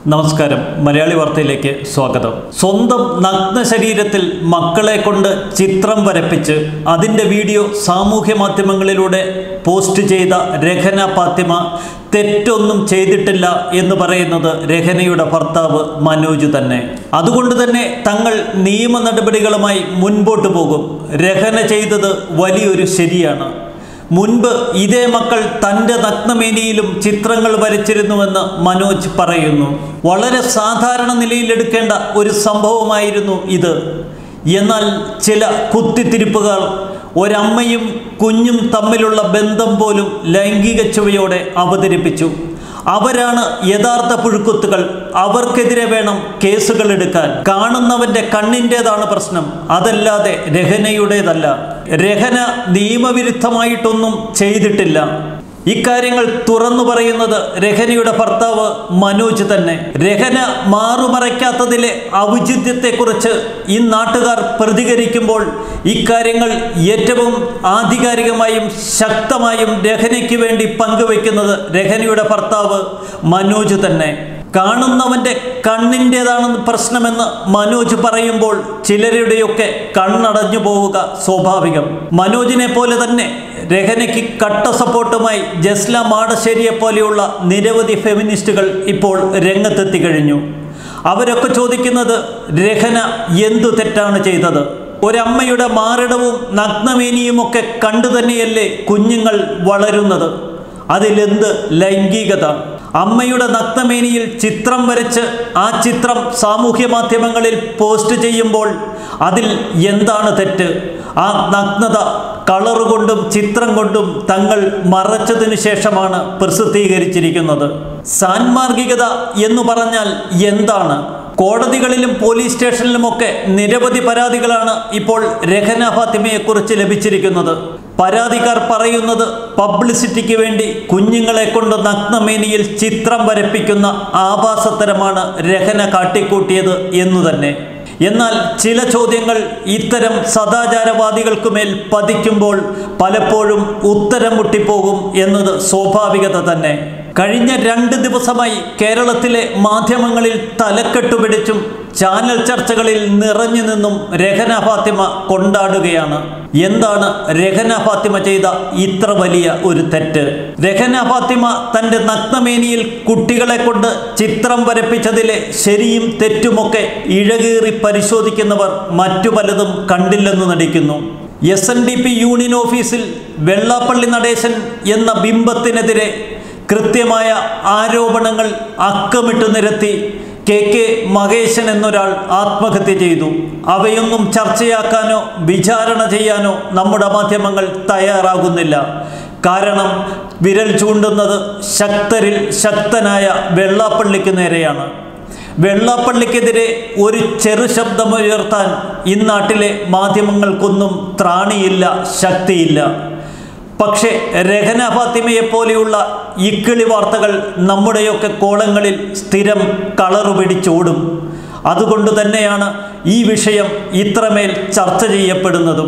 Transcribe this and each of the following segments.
നമസ്കാരം മലയാളി വാർത്തയിലേക്ക് സ്വാഗതം സ്വന്തം നഗ്ന ശരീരത്തിൽ മക്കളെ കൊണ്ട് ചിത്രം വരപ്പിച്ച് അതിൻ്റെ വീഡിയോ സാമൂഹ്യ മാധ്യമങ്ങളിലൂടെ പോസ്റ്റ് ചെയ്ത രഹന ഫാത്തിമ തെറ്റൊന്നും ചെയ്തിട്ടില്ല എന്ന് പറയുന്നത് രഹനയുടെ ഭർത്താവ് മനോജ് തന്നെ അതുകൊണ്ട് തന്നെ തങ്ങൾ നിയമ നടപടികളുമായി മുൻപോട്ട് പോകും രഹന ചെയ്തത് വലിയൊരു ശരിയാണ് മുൻപ് ഇതേ മക്കൾ തൻ്റെ നഗ്നമേനിയിലും ചിത്രങ്ങൾ വരച്ചിരുന്നുവെന്ന് മനോജ് പറയുന്നു വളരെ സാധാരണ നിലയിലെടുക്കേണ്ട ഒരു സംഭവമായിരുന്നു ഇത് എന്നാൽ ചില കുത്തിത്തിരിപ്പുകാർ ഒരമ്മയും കുഞ്ഞും തമ്മിലുള്ള ബന്ധം പോലും ലൈംഗിക ചുവയോടെ അവതരിപ്പിച്ചു അവരാണ് യഥാർത്ഥ പുഴുക്കുത്തുകൾ അവർക്കെതിരെ വേണം കേസുകൾ എടുക്കാൻ കാണുന്നവന്റെ കണ്ണിൻ്റെതാണ് പ്രശ്നം അതല്ലാതെ രഹനയുടേതല്ല രഹന നിയമവിരുദ്ധമായിട്ടൊന്നും ചെയ്തിട്ടില്ല ഇക്കാര്യങ്ങൾ തുറന്നു പറയുന്നത് രഹനയുടെ ഭർത്താവ് മനോജ് തന്നെ രഹന മാറുമറയ്ക്കാത്തതിലെ ഔചിത്യത്തെക്കുറിച്ച് ഈ നാട്ടുകാർ പ്രതികരിക്കുമ്പോൾ ഇക്കാര്യങ്ങൾ ഏറ്റവും ആധികാരികമായും ശക്തമായും രഹനയ്ക്ക് വേണ്ടി പങ്കുവെക്കുന്നത് രഹനയുടെ ഭർത്താവ് മനോജ് തന്നെ കാണുന്നവന്റെ കണ്ണിൻ്റെതാണെന്ന് പ്രശ്നമെന്ന് മനോജ് പറയുമ്പോൾ ചിലരുടെയൊക്കെ കണ്ണടഞ്ഞു പോവുക സ്വാഭാവികം മനോജിനെ പോലെ തന്നെ രഹനയ്ക്ക് കട്ട സപ്പോർട്ടുമായി ജസ്ല മാടശ്ശേരിയെ പോലെയുള്ള നിരവധി ഫെമിനിസ്റ്റുകൾ ഇപ്പോൾ രംഗത്തെത്തി കഴിഞ്ഞു അവരൊക്കെ ചോദിക്കുന്നത് രഹന എന്തു തെറ്റാണ് ചെയ്തത് ഒരമ്മയുടെ മാറിടവും നഗ്നമേനിയുമൊക്കെ കണ്ടു തന്നെയല്ലേ കുഞ്ഞുങ്ങൾ വളരുന്നത് അതിലെന്ത് ലൈംഗികത അമ്മയുടെ നഗ്നമേനിയിൽ ചിത്രം വരച്ച് ആ ചിത്രം സാമൂഹ്യ മാധ്യമങ്ങളിൽ പോസ്റ്റ് ചെയ്യുമ്പോൾ അതിൽ എന്താണ് തെറ്റ് ആ നഗ്നത കളർ കൊണ്ടും ചിത്രം കൊണ്ടും തങ്ങൾ മറച്ചതിനു ശേഷമാണ് പ്രസിദ്ധീകരിച്ചിരിക്കുന്നത് സാൻമാർഗികത എന്ന് പറഞ്ഞാൽ എന്താണ് കോടതികളിലും പോലീസ് സ്റ്റേഷനിലുമൊക്കെ നിരവധി പരാതികളാണ് ഇപ്പോൾ രഹന ഫാത്തിമയെക്കുറിച്ച് ലഭിച്ചിരിക്കുന്നത് പരാതിക്കാർ പറയുന്നത് പബ്ലിസിറ്റിക്ക് വേണ്ടി കുഞ്ഞുങ്ങളെ കൊണ്ട് നഗ്നമേനിയിൽ ചിത്രം വരപ്പിക്കുന്ന ആഭാസത്തരമാണ് രഹന കാട്ടിക്കൂട്ടിയത് എന്നു തന്നെ എന്നാൽ ചില ചോദ്യങ്ങൾ ഇത്തരം സദാചാരവാദികൾക്കുമേൽ പതിക്കുമ്പോൾ പലപ്പോഴും ഉത്തരം മുട്ടിപ്പോകും എന്നത് സ്വാഭാവികത തന്നെ കഴിഞ്ഞ രണ്ട് ദിവസമായി കേരളത്തിലെ മാധ്യമങ്ങളിൽ തലക്കെട്ട് പിടിച്ചും ചാനൽ ചർച്ചകളിൽ നിറഞ്ഞു നിന്നും രഹന ഫാത്തിമ കൊണ്ടാടുകയാണ് എന്താണ് രഹന ഫാത്തിമ ചെയ്ത ഇത്ര വലിയ ഒരു തെറ്റ് രഹന ഫാത്തിമ തൻ്റെ നഗ്നമേനിയിൽ കുട്ടികളെ കൊണ്ട് ചിത്രം വരപ്പിച്ചതിലെ ശരിയും തെറ്റുമൊക്കെ ഇഴകീറി പരിശോധിക്കുന്നവർ മറ്റു പലതും കണ്ടില്ലെന്ന് നടിക്കുന്നു S N D P union ഓഫീസിൽ വെള്ളാപ്പള്ളി നടേശൻ എന്ന ബിംബത്തിനെതിരെ കൃത്യമായ ആരോപണങ്ങൾ അക്കമിട്ട് നിരത്തി കെ കെ മഹേശൻ എന്നൊരാൾ ആത്മഹത്യ ചെയ്തു അവയൊന്നും ചർച്ചയാക്കാനോ വിചാരണ ചെയ്യാനോ നമ്മുടെ മാധ്യമങ്ങൾ തയ്യാറാകുന്നില്ല കാരണം വിരൽ ചൂണ്ടുന്നത് ശക്തരിൽ ശക്തനായ വെള്ളാപ്പള്ളിക്ക് നേരെയാണ് വെള്ളാപ്പള്ളിക്കെതിരെ ഒരു ചെറു ശബ്ദമുയർത്താൻ ഇന്നാട്ടിലെ മാധ്യമങ്ങൾക്കൊന്നും ത്രാണിയില്ല ശക്തിയില്ല പക്ഷേ രഹന ഫാത്തിമയെ പോലെയുള്ള ഇക്കിളി വാർത്തകൾ നമ്മുടെയൊക്കെ കോളങ്ങളിൽ സ്ഥിരം കളറു പിടിച്ചോടും അതുകൊണ്ട് തന്നെയാണ് ഈ വിഷയം ഇത്രമേൽ ചർച്ച ചെയ്യപ്പെടുന്നതും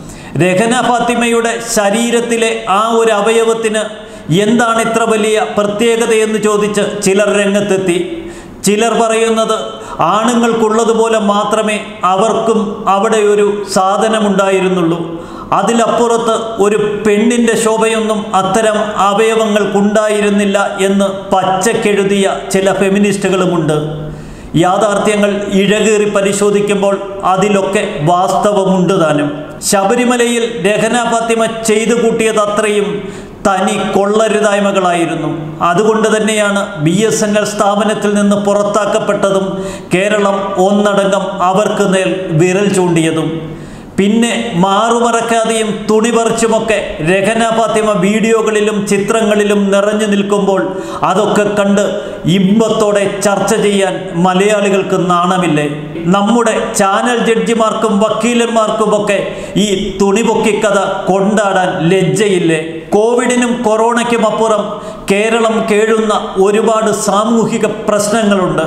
രഹന ഫാത്തിമയുടെ ശരീരത്തിലെ ആ ഒരു അവയവത്തിന് എന്താണ് ഇത്ര വലിയ പ്രത്യേകതയെന്ന് ചോദിച്ച് ചിലർ രംഗത്തെത്തി ചിലർ പറയുന്നത് ആണുങ്ങൾക്കുള്ളതുപോലെ മാത്രമേ അവർക്കും അവിടെ ഒരു സാധനമുണ്ടായിരുന്നുള്ളൂ അതിലപ്പുറത്ത് ഒരു പെണ്ണിൻ്റെ ശോഭയൊന്നും അത്തരം അവയവങ്ങൾക്കുണ്ടായിരുന്നില്ല എന്ന് പച്ചക്കെഴുതിയ ചില ഫെമിനിസ്റ്റുകളുമുണ്ട് യാഥാർത്ഥ്യങ്ങൾ ഇഴകേറി പരിശോധിക്കുമ്പോൾ അതിലൊക്കെ വാസ്തവമുണ്ട് താനും ശബരിമലയിൽ രഹന ഫാത്തിമ ചെയ്തു കൂട്ടിയത് അത്രയും തനി കൊള്ളരുതായ്മകളായിരുന്നു അതുകൊണ്ട് തന്നെയാണ് ബി എസ് എൻ എൽ സ്ഥാപനത്തിൽ നിന്ന് പുറത്താക്കപ്പെട്ടതും കേരളം ഒന്നടങ്കം അവർക്ക് നേർ വിരൽ ചൂണ്ടിയതും പിന്നെ മാറുമറക്കാതെയും തുണി പറിച്ചുമൊക്കെ രഹന ഫാത്തിമ വീഡിയോകളിലും ചിത്രങ്ങളിലും നിറഞ്ഞു നിൽക്കുമ്പോൾ അതൊക്കെ കണ്ട് ഇമ്പത്തോടെ ചർച്ച ചെയ്യാൻ മലയാളികൾക്ക് നാണമില്ലേ നമ്മുടെ ചാനൽ ജഡ്ജിമാർക്കും വക്കീലന്മാർക്കുമൊക്കെ ഈ തുണിപൊക്കിക്കഥ കൊണ്ടാടാൻ ലജ്ജയില്ലേ കോവിഡിനും കൊറോണയ്ക്കും അപ്പുറം കേരളം കേഴുന്ന ഒരുപാട് സാമൂഹിക പ്രശ്നങ്ങളുണ്ട്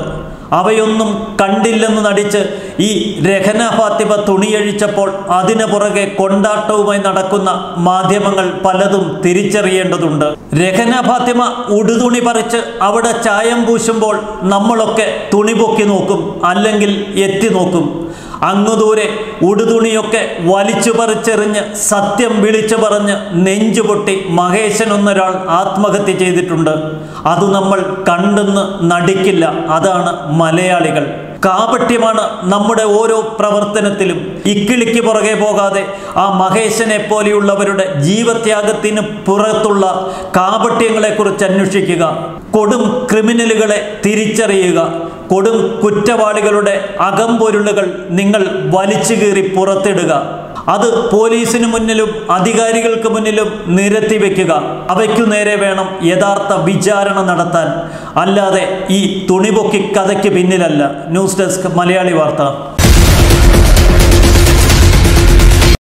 അവയൊന്നും കണ്ടില്ലെന്ന് നടിച്ച് ഈ രഹന ഫാത്തിമ തുണിയഴിച്ചപ്പോൾ അതിനു പുറകെ കൊണ്ടാട്ടവുമായി നടക്കുന്ന മാധ്യമങ്ങൾ പലതും തിരിച്ചറിയേണ്ടതുണ്ട് രഹന ഫാത്തിമ ഉടുതുണി പറിച്ച് അവിടെ ചായം പൂശുമ്പോൾ നമ്മളൊക്കെ തുണി പൊക്കി നോക്കും അല്ലെങ്കിൽ എത്തി നോക്കും അങ്ങു ദൂരെ ഉടുതുണിയൊക്കെ വലിച്ചു പറിച്ചെറിഞ്ഞ് സത്യം വിളിച്ചു പറഞ്ഞ് നെഞ്ചുപൊട്ടി മഹേശൻ എന്നൊരാൾ ആത്മഹത്യ ചെയ്തിട്ടുണ്ട് അത് നമ്മൾ കണ്ടെന്ന് നടിക്കില്ല അതാണ് മലയാളികൾ കാപട്യമാണ് നമ്മുടെ ഓരോ പ്രവർത്തനത്തിലും ഇക്കിളിക്ക് പുറകെ പോകാതെ ആ മഹേശനെ പോലെയുള്ളവരുടെ ജീവത്യാഗത്തിന് പുറത്തുള്ള കാപട്യങ്ങളെക്കുറിച്ച് അന്വേഷിക്കുക കൊടും ക്രിമിനലുകളെ തിരിച്ചറിയുക കൊടും കുറ്റവാളികളുടെ അകംപൊരുളുകൾ നിങ്ങൾ വലിച്ചു കീറി പുറത്തിടുക അത് പോലീസിന് മുന്നിലും അധികാരികൾക്ക് മുന്നിലും നിരത്തി വയ്ക്കുക അവയ്ക്കു നേരെ വേണം യഥാർത്ഥ വിചാരണ നടത്താൻ അല്ലാതെ ഈ തുണിപൊക്കി കഥയ്ക്ക് പിന്നിലല്ല ന്യൂസ് ഡെസ്ക് മലയാളി വാർത്ത